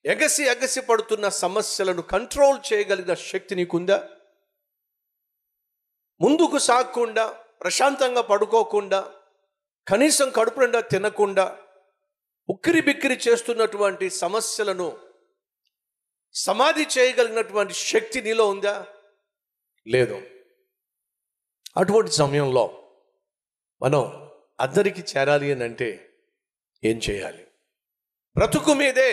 ఎగసి ఎగసి పడుతున్న సమస్యలను కంట్రోల్ చేయగలిగిన శక్తి నీకుందా ముందుకు సాగకుండా ప్రశాంతంగా పడుకోకుండా కనీసం కడుపు నిండా తినకుండా ఉక్కిరి బిక్కిరి చేస్తున్నటువంటి సమస్యలను సమాధి చేయగలిగినటువంటి శక్తి నీలో ఉందా లేదు అటువంటి సమయంలో మనం అందరికి చేరాలి అని అంటే ఏం చేయాలి బ్రతుకు మీదే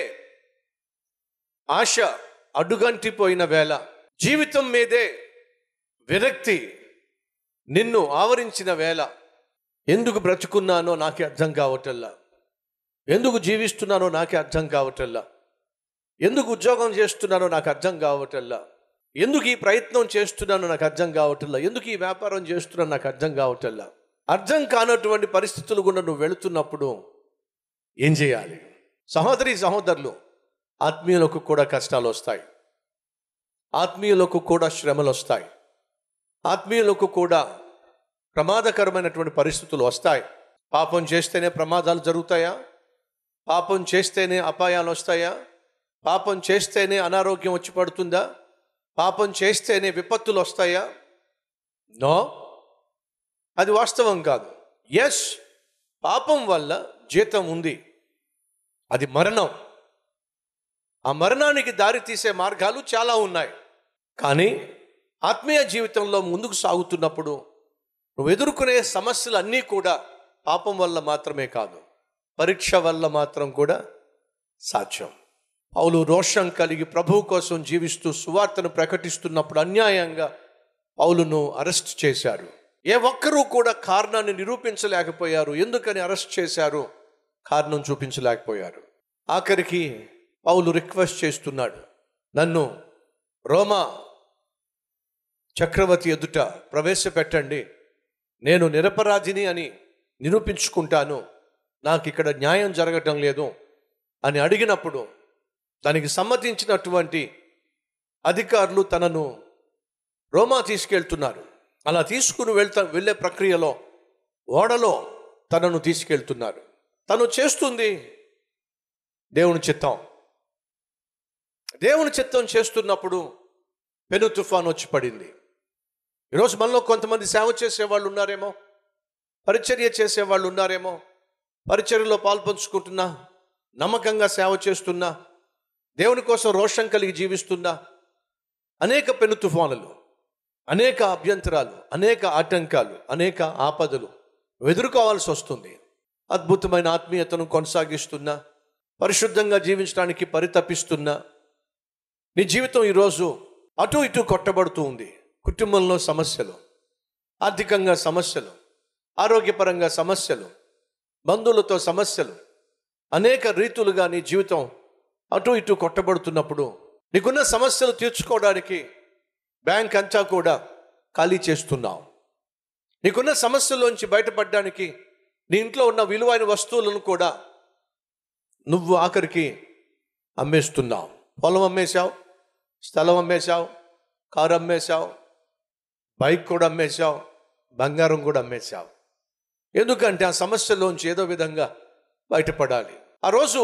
ఆశ అడ్డుగంటిపోయిన వేళ జీవితం మీదే విరక్తి నిన్ను ఆవరించిన వేళ ఎందుకు బ్రతుకున్నానో నాకే అర్థం కావటల్లా ఎందుకు జీవిస్తున్నానో నాకే అర్థం కావటల్లా ఎందుకు ఉద్యోగం చేస్తున్నానో నాకు అర్థం కావటల్లా ఎందుకు ఈ ప్రయత్నం చేస్తున్నానో నాకు అర్థం కావటల్లా ఎందుకు ఈ వ్యాపారం చేస్తున్నానో నాకు అర్థం కావటల్లా అర్థం కానటువంటి పరిస్థితులు కూడా నువ్వు వెళుతున్నప్పుడు ఏం చేయాలి సహోదరి సహోదరులు ఆత్మీయులకు కూడా కష్టాలు వస్తాయి ఆత్మీయులకు కూడా శ్రమలు వస్తాయి ఆత్మీయులకు కూడా ప్రమాదకరమైనటువంటి పరిస్థితులు వస్తాయి పాపం చేస్తేనే ప్రమాదాలు జరుగుతాయా పాపం చేస్తేనే అపాయాలు వస్తాయా పాపం చేస్తేనే అనారోగ్యం వచ్చి పడుతుందా పాపం చేస్తేనే విపత్తులు వస్తాయా నో అది వాస్తవం కాదు ఎస్ పాపం వల్ల జీతం ఉంది అది మరణం ఆ మరణానికి దారి తీసే మార్గాలు చాలా ఉన్నాయి కానీ ఆత్మీయ జీవితంలో ముందుకు సాగుతున్నప్పుడు నువ్వు ఎదుర్కొనే సమస్యలు అన్నీ కూడా పాపం వల్ల మాత్రమే కాదు పరీక్ష వల్ల మాత్రం కూడా సాధ్యం పౌలు రోషం కలిగి ప్రభువు కోసం జీవిస్తూ సువార్తను ప్రకటిస్తున్నప్పుడు అన్యాయంగా పౌలును అరెస్ట్ చేశారు ఏ ఒక్కరూ కూడా కారణాన్ని నిరూపించలేకపోయారు ఎందుకని అరెస్ట్ చేశారు కారణం చూపించలేకపోయారు ఆఖరికి పౌలు రిక్వెస్ట్ చేస్తున్నాడు నన్ను రోమా చక్రవర్తి ఎదుట ప్రవేశపెట్టండి నేను నిరపరాధిని అని నిరూపించుకుంటాను నాకు ఇక్కడ న్యాయం జరగటం లేదు అని అడిగినప్పుడు దానికి సమ్మతించినటువంటి అధికారులు తనను రోమా తీసుకెళ్తున్నారు అలా తీసుకుని వెళ్తా వెళ్ళే ప్రక్రియలో ఓడలో తనను తీసుకెళ్తున్నారు తను చేస్తుంది దేవుని చిత్తం దేవుని చిత్తం చేస్తున్నప్పుడు పెను తుఫాన్ వచ్చి పడింది ఈరోజు మనలో కొంతమంది సేవ చేసేవాళ్ళు ఉన్నారేమో పరిచర్య చేసేవాళ్ళు ఉన్నారేమో పరిచర్యలో పాల్పంచుకుంటున్నా నమ్మకంగా సేవ చేస్తున్నా దేవుని కోసం రోషం కలిగి జీవిస్తున్నా అనేక పెను తుఫానులు అనేక అభ్యంతరాలు అనేక ఆటంకాలు అనేక ఆపదలు ఎదుర్కోవాల్సి వస్తుంది అద్భుతమైన ఆత్మీయతను కొనసాగిస్తున్నా పరిశుద్ధంగా జీవించడానికి పరితపిస్తున్నా నీ జీవితం ఈరోజు అటు ఇటు కొట్టబడుతూ ఉంది కుటుంబంలో సమస్యలు ఆర్థికంగా సమస్యలు ఆరోగ్యపరంగా సమస్యలు బంధువులతో సమస్యలు అనేక రీతులుగా నీ జీవితం అటు ఇటు కొట్టబడుతున్నప్పుడు నీకున్న సమస్యలు తీర్చుకోవడానికి బ్యాంక్ అంతా కూడా ఖాళీ చేస్తున్నావు నీకున్న సమస్యల్లోంచి బయటపడడానికి నీ ఇంట్లో ఉన్న విలువైన వస్తువులను కూడా నువ్వు ఆఖరికి అమ్మేస్తున్నావు పొలం అమ్మేశావు స్థలం అమ్మేశావు కారు అమ్మేశావు బైక్ కూడా అమ్మేశావు బంగారం కూడా అమ్మేశావు ఎందుకంటే ఆ సమస్యలోంచి ఏదో విధంగా బయటపడాలి ఆ రోజు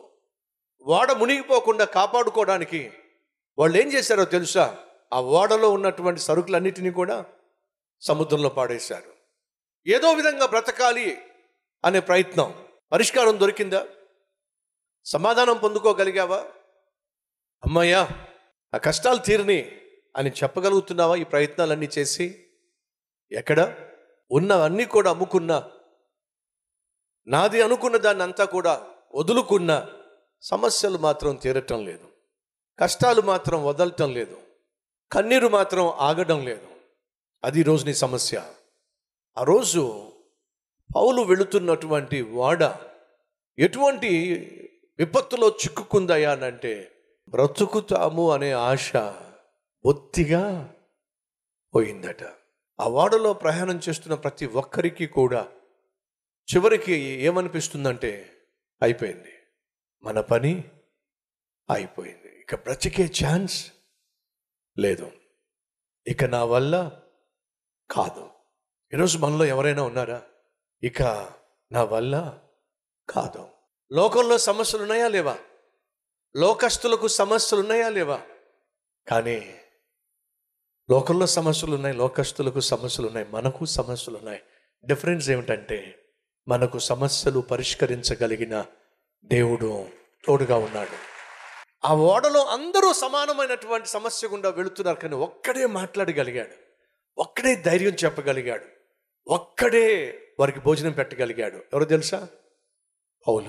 ఓడ మునిగిపోకుండా కాపాడుకోవడానికి వాళ్ళు ఏం చేశారో తెలుసా ఆ ఓడలో ఉన్నటువంటి సరుకులన్నిటినీ కూడా సముద్రంలో పాడేశారు ఏదో విధంగా బ్రతకాలి అనే ప్రయత్నం పరిష్కారం దొరికిందా సమాధానం పొందుకోగలిగావా అమ్మయ్యా ఆ కష్టాలు తీరిని అని చెప్పగలుగుతున్నావా ఈ ప్రయత్నాలన్నీ చేసి ఎక్కడ ఉన్నవన్నీ కూడా అమ్ముకున్నా నాది అనుకున్న దాన్ని అంతా కూడా వదులుకున్న సమస్యలు మాత్రం తీరటం లేదు కష్టాలు మాత్రం వదలటం లేదు కన్నీరు మాత్రం ఆగడం లేదు అది ఈరోజు నీ సమస్య ఆ రోజు పౌలు వెళుతున్నటువంటి వాడ ఎటువంటి విపత్తులో చిక్కుకుందయ్యా అంటే బ్రతుకుతాము అనే ఆశ బొత్తిగా పోయిందట ఆ వాడలో ప్రయాణం చేస్తున్న ప్రతి ఒక్కరికి కూడా చివరికి ఏమనిపిస్తుందంటే అయిపోయింది మన పని అయిపోయింది ఇక బ్రతికే ఛాన్స్ లేదు ఇక నా వల్ల కాదు ఈరోజు మనలో ఎవరైనా ఉన్నారా ఇక నా వల్ల కాదు లోకంలో సమస్యలు ఉన్నాయా లేవా లోకస్తులకు సమస్యలు ఉన్నాయా లేవా కానీ లోకంలో సమస్యలు ఉన్నాయి లోకస్తులకు సమస్యలు ఉన్నాయి మనకు సమస్యలు ఉన్నాయి డిఫరెన్స్ ఏమిటంటే మనకు సమస్యలు పరిష్కరించగలిగిన దేవుడు తోడుగా ఉన్నాడు ఆ ఓడలో అందరూ సమానమైనటువంటి సమస్య గుండా వెళుతున్నారు కానీ ఒక్కడే మాట్లాడగలిగాడు ఒక్కడే ధైర్యం చెప్పగలిగాడు ఒక్కడే వారికి భోజనం పెట్టగలిగాడు ఎవరు తెలుసా పౌలు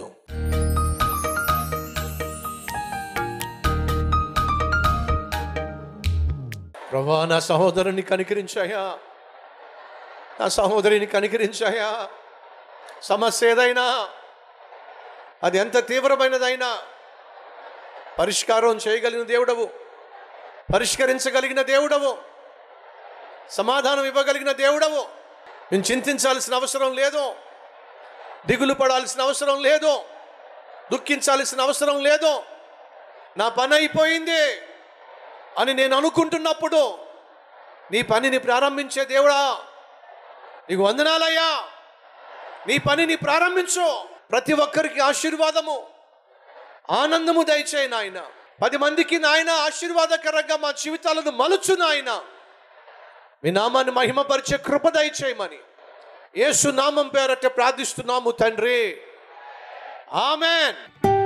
ప్రభా నా సహోదరుని కనికరించాయా నా సహోదరిని కనికరించాయా సమస్య ఏదైనా అది ఎంత తీవ్రమైనదైనా పరిష్కారం చేయగలిగిన దేవుడవు పరిష్కరించగలిగిన దేవుడవు సమాధానం ఇవ్వగలిగిన దేవుడవు నేను చింతించాల్సిన అవసరం లేదు దిగులు పడాల్సిన అవసరం లేదు దుఃఖించాల్సిన అవసరం లేదు నా పని అయిపోయింది అని నేను అనుకుంటున్నప్పుడు నీ పనిని ప్రారంభించే దేవుడా నీకు వందనాలయ్యా నీ పనిని ప్రారంభించు ప్రతి ఒక్కరికి ఆశీర్వాదము ఆనందము దయచేయి నాయన పది మందికి నాయన ఆశీర్వాదకరంగా మా జీవితాలను మలుచు నాయన మీ నామాన్ని మహిమపరిచే కృప దయచేయమని యేసు నామం పేరట ప్రార్థిస్తున్నాము తండ్రి ఆమెన్